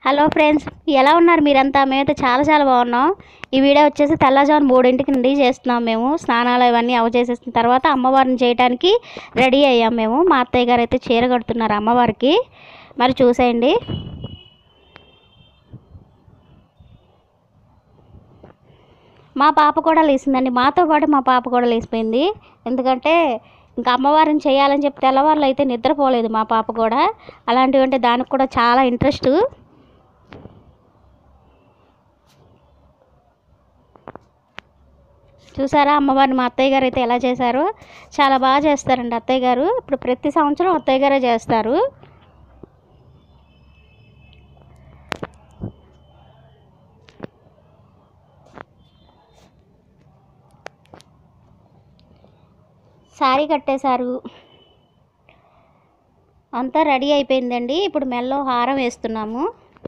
Hello friends ఎలా ఉన్నారు మీరంతా మేమైతే చాలా చాలా బాగున్నాం ఈ వీడియో వచ్చేసి తెల్లజామున మూడింటికి నుండి చేస్తున్నాం మేము స్నానాలు ఇవన్నీ అవ చేసేసిన తర్వాత అమ్మవారిని చేయడానికి రెడీ అయ్యాం మేము మా అత్తయ్య గారు అయితే చీర కడుతున్నారు అమ్మవారికి మరి చూసేయండి మా పాప కూడా లేచిందండి మాతో పాటు మా పాప కూడా లేచిపోయింది ఎందుకంటే ఇంకా అమ్మవారిని చేయాలని చెప్పి తెల్లవారులు అయితే నిద్రపోలేదు మా పాప కూడా అలాంటివి అంటే దానికి కూడా చాలా ఇంట్రెస్ట్ చూసారా అమ్మవారిని మా అత్తయ్య గారు అయితే ఎలా చేశారో చాలా బాగా చేస్తారండి అత్తయ్య గారు ఇప్పుడు ప్రతి సంవత్సరం అత్తయ్య గారే చేస్తారు శారీ కట్టేశారు అంతా రెడీ అయిపోయిందండి ఇప్పుడు మెల్లో హారం వేస్తున్నాము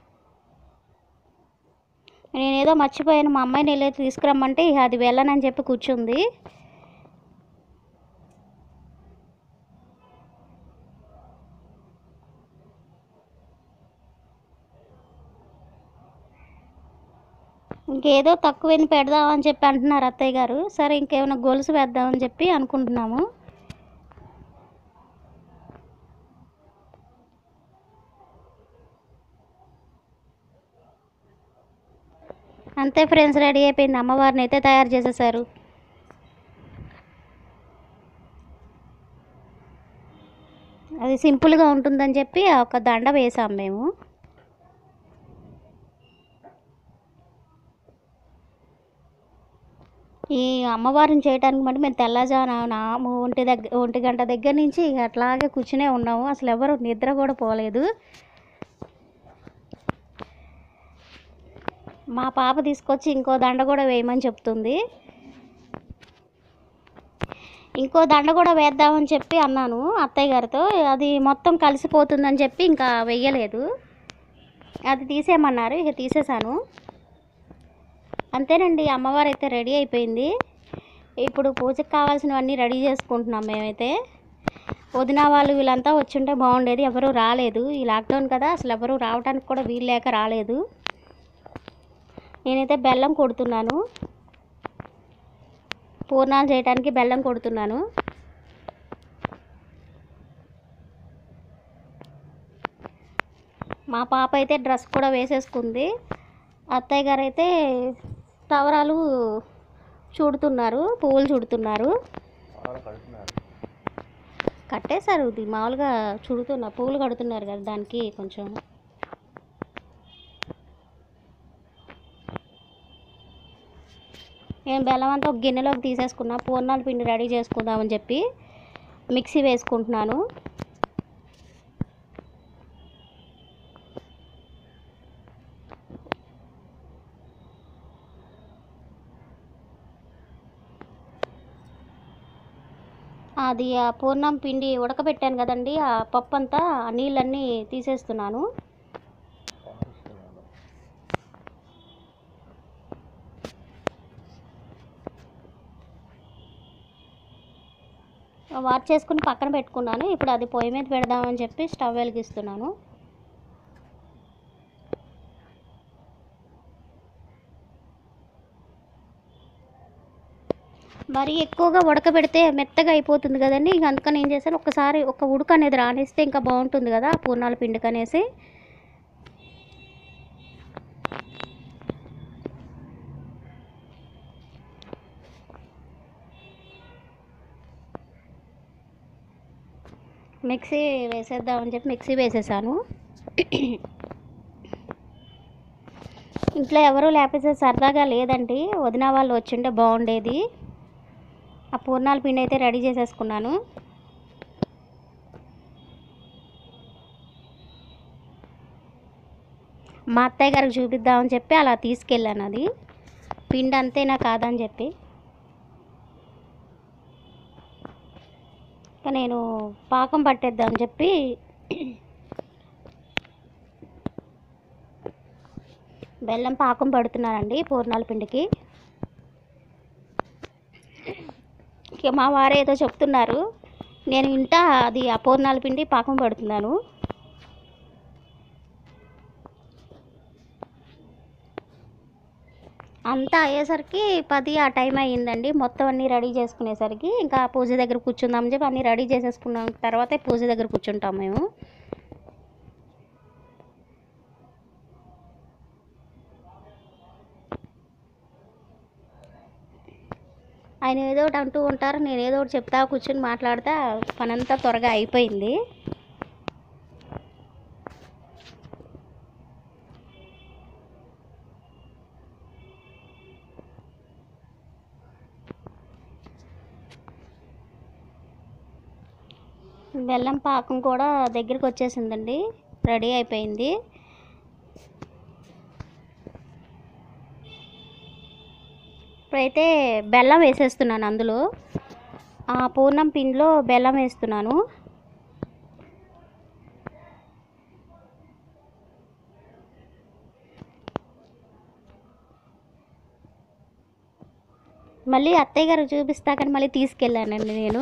నేనేదో మర్చిపోయాను మా అమ్మాయిని వెళ్ళి తీసుకురమ్మంటే ఇక అది వెళ్ళనని చెప్పి కూర్చుంది ఇంకేదో తక్కువని పెడదామని చెప్పి అంటున్నారు అత్తయ్య గారు సరే ఇంకేమైనా గొలుసు వేద్దామని చెప్పి అనుకుంటున్నాము అంతే ఫ్రెండ్స్ రెడీ అయిపోయింది అమ్మవారిని అయితే తయారు చేసేసారు అది సింపుల్గా ఉంటుందని చెప్పి ఒక దండ వేసాం మేము ఈ అమ్మవారిని చేయడానికి మటు మేము తెల్లజాన ఒంటి దగ్గర ఒంటి గంట దగ్గర నుంచి ఇక అట్లాగే కూర్చునే ఉన్నాము అసలు ఎవరు నిద్ర కూడా పోలేదు మా పాప తీసుకొచ్చి ఇంకో దండ కూడా వేయమని చెప్తుంది ఇంకో దండ కూడా వేద్దామని చెప్పి అన్నాను అత్తయ్య గారితో అది మొత్తం కలిసిపోతుందని చెప్పి ఇంకా వెయ్యలేదు అది తీసేయమన్నారు ఇక తీసేశాను అంతేనండి అమ్మవారు అయితే రెడీ అయిపోయింది ఇప్పుడు పూజకు కావాల్సినవన్నీ రెడీ చేసుకుంటున్నాం మేమైతే వదిన వాళ్ళు వీళ్ళంతా వచ్చుంటే బాగుండేది ఎవరు రాలేదు ఈ లాక్డౌన్ కదా అసలు ఎవరు రావడానికి కూడా వీలు లేక రాలేదు నేనైతే బెల్లం కొడుతున్నాను పూర్ణాలు చేయడానికి బెల్లం కొడుతున్నాను మా పాప అయితే డ్రెస్ కూడా వేసేసుకుంది అత్తయ్య గారు అయితే తవరాలు చూడుతున్నారు పువ్వులు చూడుతున్నారు కట్టేశారు ఇది మామూలుగా చుడుతున్నా పువ్వులు కడుతున్నారు కదా దానికి కొంచెం నేను బెల్లం అంతా ఒక గిన్నెలోకి తీసేసుకున్నా పూర్ణాల పిండి రెడీ చేసుకుందామని చెప్పి మిక్సీ వేసుకుంటున్నాను అది ఆ పూర్ణం పిండి ఉడకబెట్టాను కదండి ఆ పప్పు అంతా ఆ నీళ్ళన్నీ తీసేస్తున్నాను చేసుకుని పక్కన పెట్టుకున్నాను ఇప్పుడు అది పొయ్యి మీద పెడదామని చెప్పి స్టవ్ వెలిగిస్తున్నాను మరి ఎక్కువగా ఉడకబెడితే మెత్తగా అయిపోతుంది కదండి ఇంక అందుకని ఏం చేశాను ఒకసారి ఒక ఉడక అనేది రానిస్తే ఇంకా బాగుంటుంది కదా పూర్ణాల పిండికి అనేసి మిక్సీ వేసేద్దామని చెప్పి మిక్సీ వేసేసాను ఇంట్లో ఎవరూ లేకపోతే సరదాగా లేదండి వదిన వాళ్ళు వచ్చింటే బాగుండేది ఆ పూర్ణాల పిండి అయితే రెడీ చేసేసుకున్నాను మా అత్తయ్య గారికి చూపిద్దామని చెప్పి అలా తీసుకెళ్ళాను అది పిండి అంతేనా కాదని చెప్పి ఇంకా నేను పాకం పట్టేద్దామని చెప్పి బెల్లం పాకం పడుతున్నానండి పూర్ణాల పిండికి ఇక మా వారు ఏదో చెప్తున్నారు నేను ఇంట అది ఆ పూర్ణాల పిండి పాకం పడుతున్నాను అంతా అయ్యేసరికి పది ఆ టైం అయ్యిందండి మొత్తం అన్నీ రెడీ చేసుకునేసరికి ఇంకా పూజ దగ్గర కూర్చుందామని చెప్పి అన్నీ రెడీ చేసేసుకున్న తర్వాతే పూజ దగ్గర కూర్చుంటాం మేము ఆయన ఏదో ఒకటి అంటూ ఉంటారు నేను ఏదో ఒకటి చెప్తా కూర్చొని మాట్లాడతా పనంతా త్వరగా అయిపోయింది బెల్లం పాకం కూడా దగ్గరికి వచ్చేసిందండి రెడీ అయిపోయింది ఇప్పుడైతే బెల్లం వేసేస్తున్నాను అందులో ఆ పూర్ణం పిండిలో బెల్లం వేస్తున్నాను మళ్ళీ అత్తయ్య గారు చూపిస్తాకని మళ్ళీ తీసుకెళ్ళానండి నేను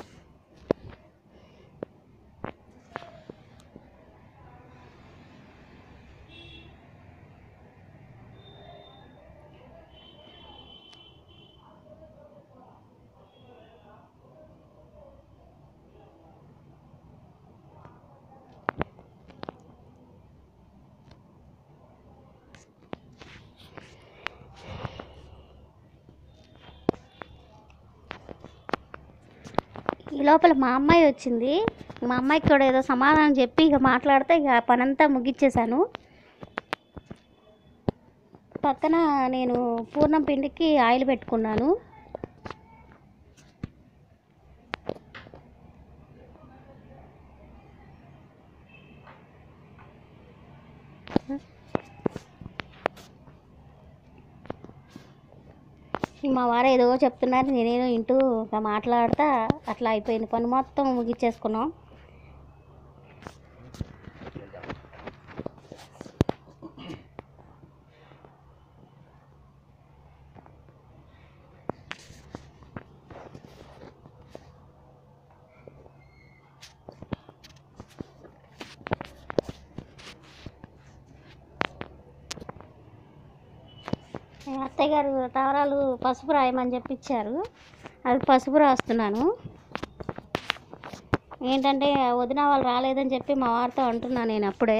ఈ లోపల మా అమ్మాయి వచ్చింది మా అమ్మాయికి కూడా ఏదో సమాధానం చెప్పి ఇక మాట్లాడితే ఇక పనంతా ముగిచ్చేసాను పక్కన నేను పూర్ణం పిండికి ఆయిల్ పెట్టుకున్నాను మా వారు ఏదో చెప్తున్నారు నేనేదో ఇంటూ ఇక మాట్లాడతా అట్లా అయిపోయింది పని మొత్తం ముగిచ్చేసుకున్నాం అత్తయ్య గారు తవరాలు పసుపు రాయమని చెప్పి ఇచ్చారు అది పసుపు రాస్తున్నాను ఏంటంటే వదిన వాళ్ళు రాలేదని చెప్పి మా వారితో అంటున్నాను నేను అప్పుడే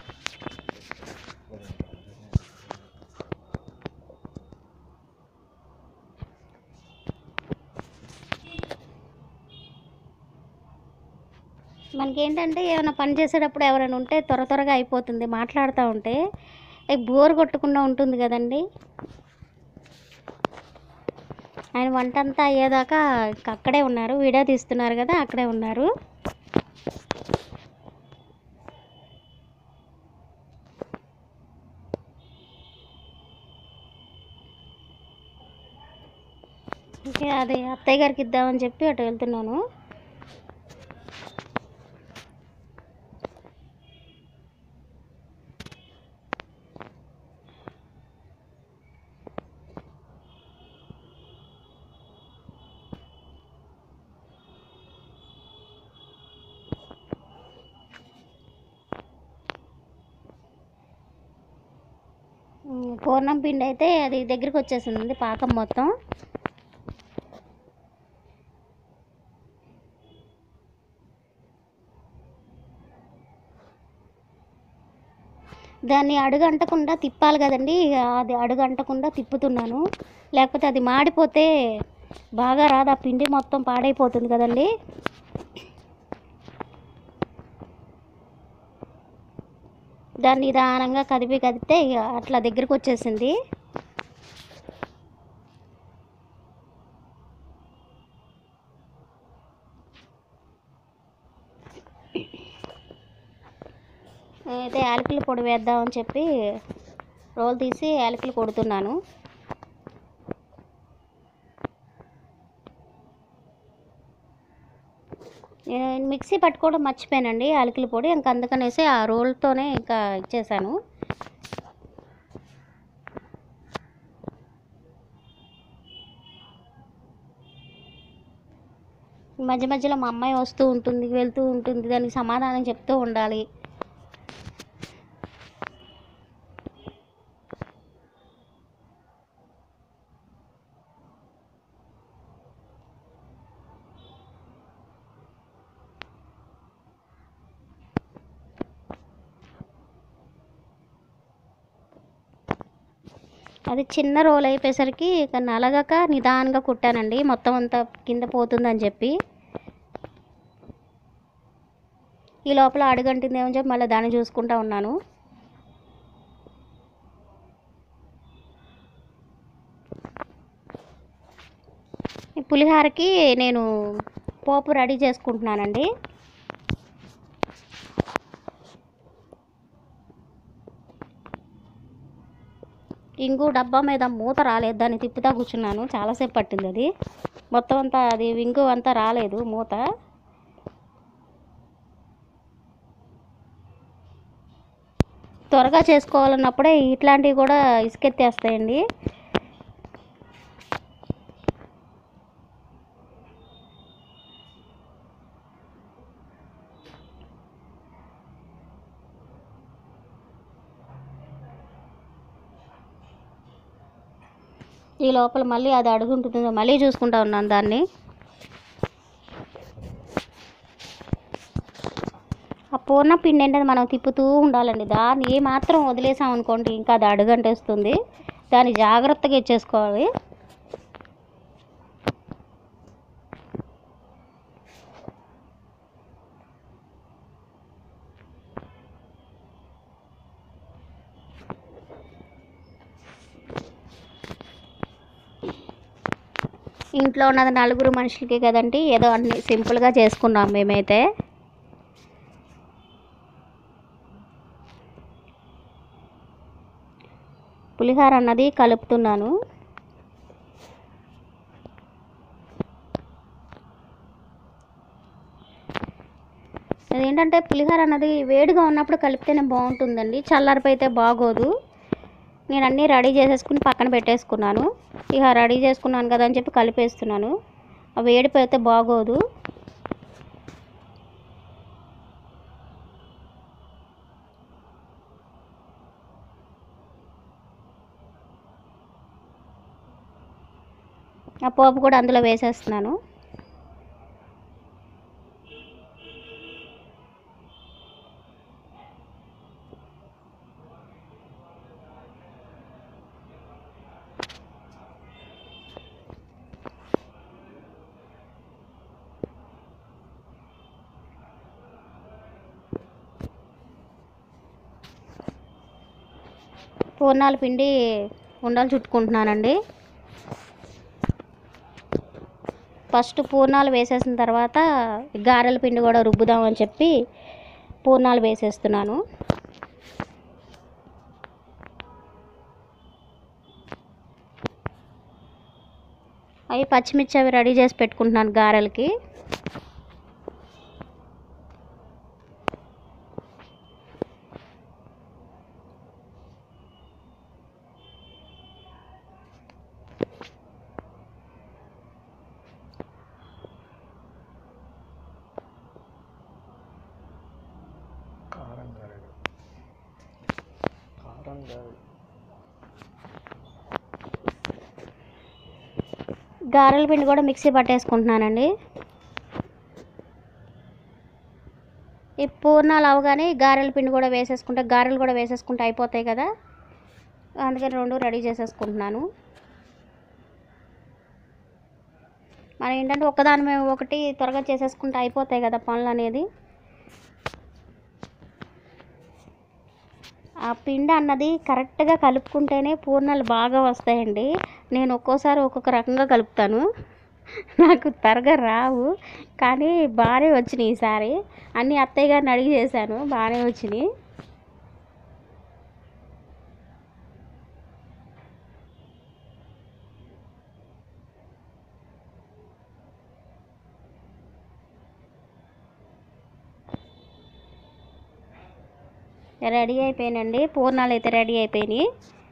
మనకేంటంటే ఏమైనా పని చేసేటప్పుడు ఎవరైనా ఉంటే త్వర త్వరగా అయిపోతుంది మాట్లాడుతూ ఉంటే బోర్ కొట్టకుండా ఉంటుంది కదండి ఆయన వంట అంతా అయ్యేదాకా ఇంక అక్కడే ఉన్నారు వీడియో తీస్తున్నారు కదా అక్కడే ఉన్నారు ఇంకా అది అత్తయ్య గారికి ఇద్దామని చెప్పి అటు వెళ్తున్నాను ఉమ్, పూర్ణం పిండి అయితే అది దగ్గరికి వచ్చేసింది పాకం మొత్తం దాన్ని అడుగంటకుండా తిప్పాలి కదండి ఇక అది అడుగంటకుండా తిప్పుతున్నాను లేకపోతే అది మాడిపోతే బాగా రాదు ఆ పిండి మొత్తం పాడైపోతుంది కదండి దాన్ని నిదానంగా కదిపి కదిపితే ఇక అట్లా దగ్గరికి వచ్చేసింది అయితే యాలకుల పొడి వేద్దామని చెప్పి రోల్ తీసి యాలకులు కొడుతున్నాను నేను మిక్సీ పట్టుకోవడం మర్చిపోయానండి యాలకుల పొడి ఇంక అందుకనేసి ఆ రోల్తోనే ఇంకా ఇచ్చేసాను ఈ మధ్య మధ్యలో మా అమ్మాయి వస్తూ ఉంటుంది వెళ్తూ ఉంటుంది దానికి సమాధానం చెప్తూ ఉండాలి అది చిన్న రోల్ అయిపోయేసరికి ఇక నలగక నిదానంగా కుట్టానండి మొత్తం అంతా కింద పోతుందని చెప్పి ఈ లోపల అడుగంటిందేమో చెప్పి మళ్ళీ దాన్ని చూసుకుంటా ఉన్నాను ఈ పులిహారకి నేను పోపు రెడీ చేసుకుంటున్నానండి ఇంగు డబ్బా మీద మూత రాలేదు దాన్ని తిప్పుతా కూర్చున్నాను చాలాసేపు పట్టింది అది మొత్తం అంతా అది ఇంగు అంతా రాలేదు మూత త్వరగా చేసుకోవాలన్నప్పుడే ఇట్లాంటివి కూడా ఇసుకెత్తేస్తాయండి ఈ లోపల మళ్ళీ అది అడుగుంటుందో మళ్ళీ చూసుకుంటా ఉన్నాను దాన్ని ఆ పూర్ణ పిండి ఏంటంటే మనం తిప్పుతూ ఉండాలండి దాన్ని ఏ మాత్రం వదిలేసాం అనుకోండి ఇంకా అది అడుగంటేస్తుంది దాన్ని జాగ్రత్తగా ఇచ్చేసుకోవాలి ఇంట్లో ఉన్నది నలుగురు మనుషులకి కదండి ఏదో అన్ని సింపుల్గా చేసుకున్నాం మేమైతే పులిహార అన్నది కలుపుతున్నాను అదేంటంటే పులిహార అన్నది వేడిగా ఉన్నప్పుడు కలిపితేనే బాగుంటుందండి చల్లారిపోయితే బాగోదు నేను అన్నీ రెడీ చేసేసుకుని పక్కన పెట్టేసుకున్నాను ఇక రెడీ చేసుకున్నాను కదా అని చెప్పి కలిపేస్తున్నాను అవి వేడిపోతే బాగోదు ఆ పోపు కూడా అందులో వేసేస్తున్నాను పూర్ణాల పిండి ఉండలు చుట్టుకుంటున్నానండి ఫస్ట్ పూర్ణాలు వేసేసిన తర్వాత గారెల పిండి కూడా రుబ్బుదామని చెప్పి పూర్ణాలు వేసేస్తున్నాను అవి పచ్చిమిర్చి అవి రెడీ చేసి పెట్టుకుంటున్నాను గారెలకి కారం గారెలు కారం గారెలు గారెల పిండి కూడా మిక్సీ పట్టేసుకుంటున్నానండి ఈ పూర్ణాలు అవగానే ఈ గారెల పిండి కూడా వేసేసుకుంటే గారెలు కూడా వేసేసుకుంటే అయిపోతాయి కదా అందుకని రెండు రెడీ చేసేసుకుంటున్నాను మనం ఏంటంటే ఒకదాని మేము ఒకటి త్వరగా చేసేసుకుంటే అయిపోతాయి కదా పనులు అనేది ఆ పిండి అన్నది కరెక్ట్గా కలుపుకుంటేనే పూర్ణాలు బాగా వస్తాయండి నేను ఒక్కోసారి ఒక్కొక్క రకంగా కలుపుతాను నాకు త్వరగా రావు కానీ బాగానే వచ్చినాయి ఈసారి అన్నీ అత్తయ్య గారిని అడిగి చేశాను బాగానే వచ్చినాయి రెడీ అయిపోయినండి పూర్ణాలు అయితే రెడీ అయిపోయినాయి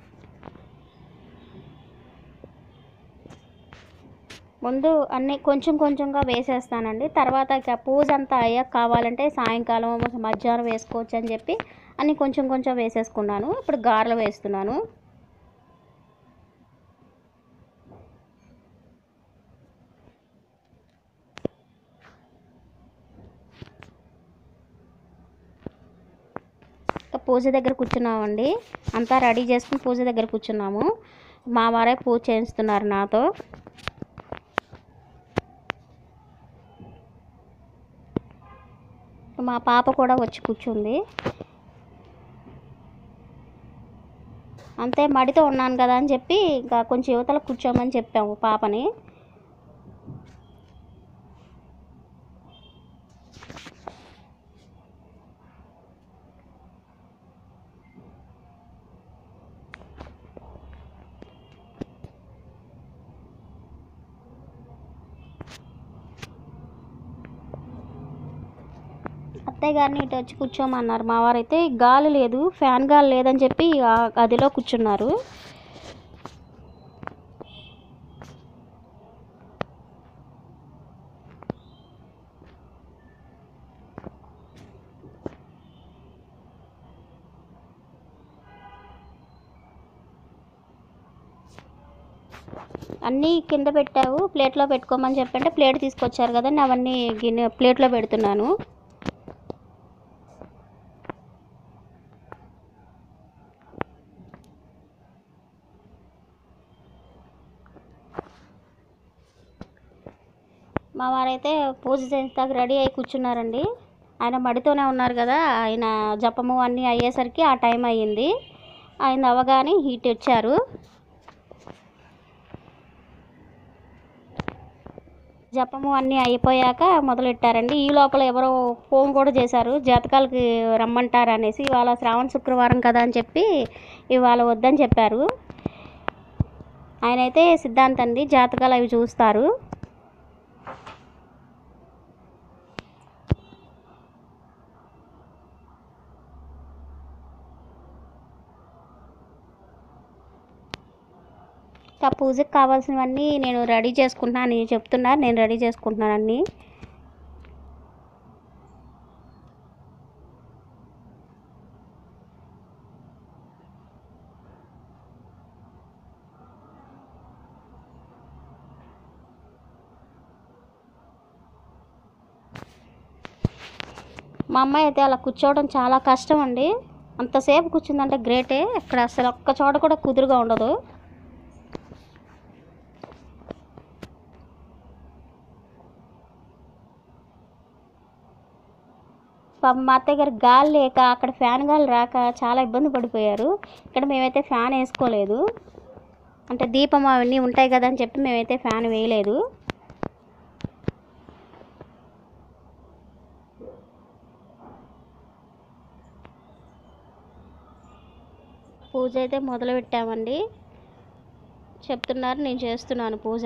ముందు అన్నీ కొంచెం కొంచెంగా వేసేస్తానండి తర్వాత ఇక పూజ అంతా అయ్యాక కావాలంటే సాయంకాలం మధ్యాహ్నం వేసుకోవచ్చు అని చెప్పి అన్నీ కొంచెం కొంచెం వేసేసుకున్నాను ఇప్పుడు గారెలు వేస్తున్నాను ఇక పూజ దగ్గర కూర్చున్నామండి అంతా రెడీ చేసుకుని పూజ దగ్గర కూర్చున్నాము మా వారే పూజ చేయిస్తున్నారు నాతో మా పాప కూడా వచ్చి కూర్చుంది అంతే మడితో ఉన్నాను కదా అని చెప్పి ఇంకా కొంచెం యువతల కూర్చోమని చెప్పాము పాపని అత్తయ్య గారిని ఇటు వచ్చి కూర్చోమన్నారు మా వారైతే గాలి లేదు ఫ్యాన్ గాలి లేదని చెప్పి ఆ గదిలో కూర్చున్నారు అన్నీ కింద పెట్టావు ప్లేట్లో పెట్టుకోమని చెప్పంటే ప్లేట్ తీసుకొచ్చారు కదండి అవన్నీ గిన్నె ప్లేట్లో పెడుతున్నాను మా వారైతే పూజ చేస్తాక రెడీ అయి కూర్చున్నారండి ఆయన మడితోనే ఉన్నారు కదా ఆయన జపము అన్నీ అయ్యేసరికి ఆ టైం అయ్యింది ఆయన అవ్వగానే హీట్ వచ్చారు జపము అన్నీ అయిపోయాక మొదలెట్టారండి ఈ లోపల ఎవరో ఫోన్ కూడా చేశారు జాతకాలకి రమ్మంటారు అనేసి ఇవాళ శ్రావణ శుక్రవారం కదా అని చెప్పి ఇవాళ వద్దని చెప్పారు ఆయన అయితే సిద్ధాంతండి జాతకాలు అవి చూస్తారు ఆ పూజకి కావాల్సినవన్నీ నేను రెడీ చేసుకుంటున్నాను అని చెప్తున్నారు నేను రెడీ చేసుకుంటున్నాను అన్నీ మా అమ్మాయి అయితే అలా కూర్చోవడం చాలా కష్టం అండి అంతసేపు కూర్చుందంటే గ్రేటే అక్కడ అసలు ఒక్క చోట కూడా కుదురుగా ఉండదు పాపం మా అత్తయ్య గారు గాలి లేక అక్కడ ఫ్యాన్ గాలి రాక చాలా ఇబ్బంది పడిపోయారు ఇక్కడ మేమైతే ఫ్యాన్ వేసుకోలేదు అంటే దీపం అవన్నీ ఉంటాయి కదా అని చెప్పి మేమైతే ఫ్యాన్ వేయలేదు పూజ అయితే మొదలు పెట్టామండి చెప్తున్నారు నేను చేస్తున్నాను పూజ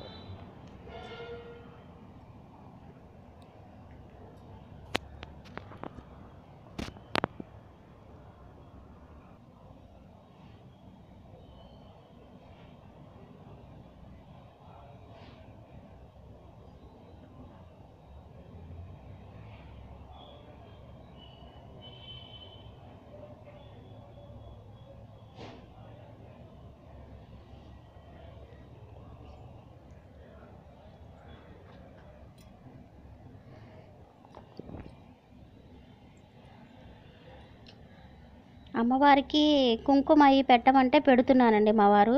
అమ్మవారికి కుంకుమ అవి పెట్టమంటే పెడుతున్నానండి మా వారు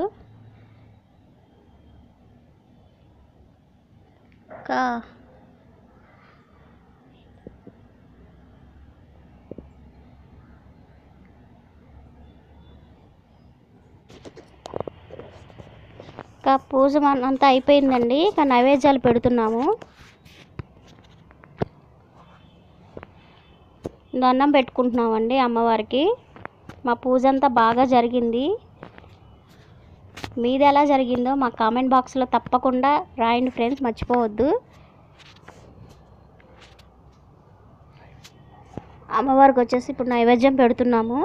ఇంకా ఇంకా పూజ మన- అంతా అయిపోయిందండి ఇంకా నైవేద్యాలు పెడుతున్నాము దండం పెట్టుకుంటున్నామండి అమ్మవారికి మా పూజ అంతా బాగా జరిగింది మీది ఎలా జరిగిందో మా కామెంట్ బాక్స్లో తప్పకుండా రాయండి ఫ్రెండ్స్ మర్చిపోవద్దు అమ్మవారికి వచ్చేసి ఇప్పుడు నైవేద్యం పెడుతున్నాము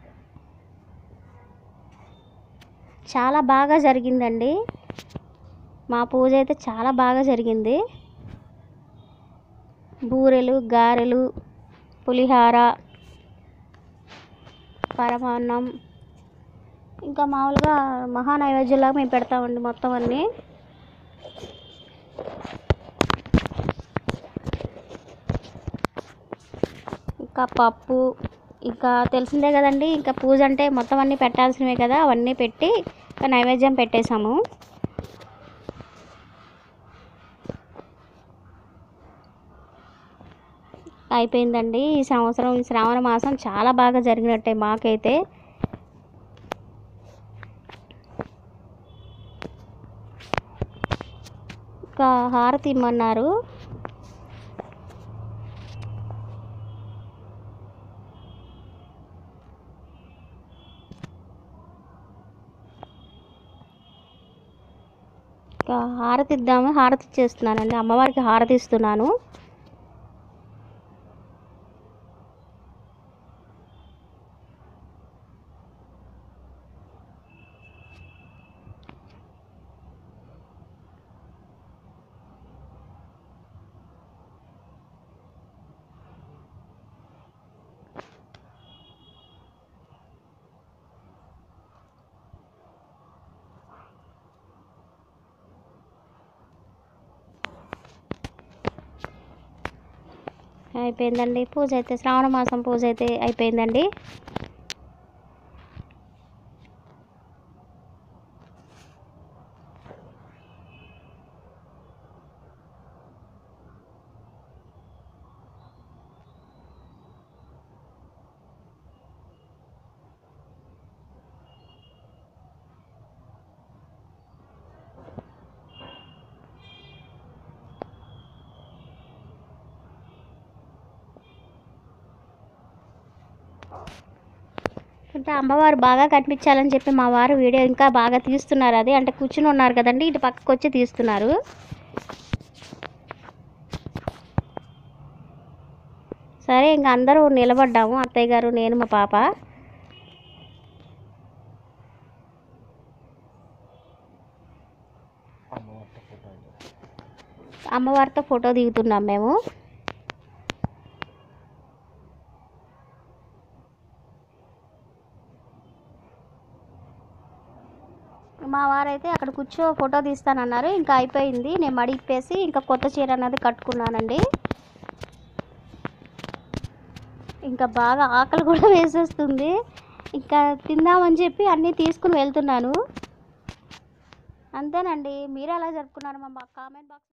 చాలా బాగా జరిగిందండి మా పూజ అయితే చాలా బాగా జరిగింది బూరెలు గారెలు పులిహార పరమాన్నం ఇంకా మామూలుగా మహా నైవేద్యంలాగా మేము పెడతామండి మొత్తం అన్నీ ఇంకా పప్పు ఇంకా తెలిసిందే కదండి ఇంకా పూజ అంటే మొత్తం అన్నీ పెట్టాల్సినవే కదా అవన్నీ పెట్టి ఇంకా నైవేద్యం పెట్టేశాము అయిపోయిందండి ఈ సంవత్సరం ఈ శ్రావణ మాసం చాలా బాగా జరిగినట్టే మాకైతే ఇంకా హారతి ఇమ్మన్నారు ఇంకా హారతి ఇద్దాము హారతి ఇచ్చేస్తున్నానండి అమ్మవారికి హారతి ఇస్తున్నాను అయిపోయిందండి పూజ అయితే శ్రావణ మాసం పూజ అయితే అయిపోయిందండి అంటే అమ్మవారు బాగా కనిపించాలని చెప్పి మా వారు వీడియో ఇంకా బాగా తీస్తున్నారు అది అంటే కూర్చుని ఉన్నారు కదండి ఇటు పక్కకు వచ్చి తీస్తున్నారు సరే ఇంకా అందరూ నిలబడ్డాము అత్తయ్య గారు నేను మా పాప అమ్మవారితో ఫోటో ఇది. అమ్మవారితో ఫోటో దిగుతున్నాం మేము మా వారైతే అక్కడ కూర్చో ఫోటో తీస్తానన్నారు ఇంకా అయిపోయింది నేను మడి ఇప్పేసి ఇంకా కొత్త చీర అన్నది కట్టుకున్నానండి ఇంకా బాగా ఆకలి కూడా వేసేస్తుంది ఇంకా తిందామని చెప్పి అన్నీ తీసుకుని వెళ్తున్నాను అంతేనండి మీరు ఎలా జరుపుకున్నారు మా కామెంట్ బాక్స్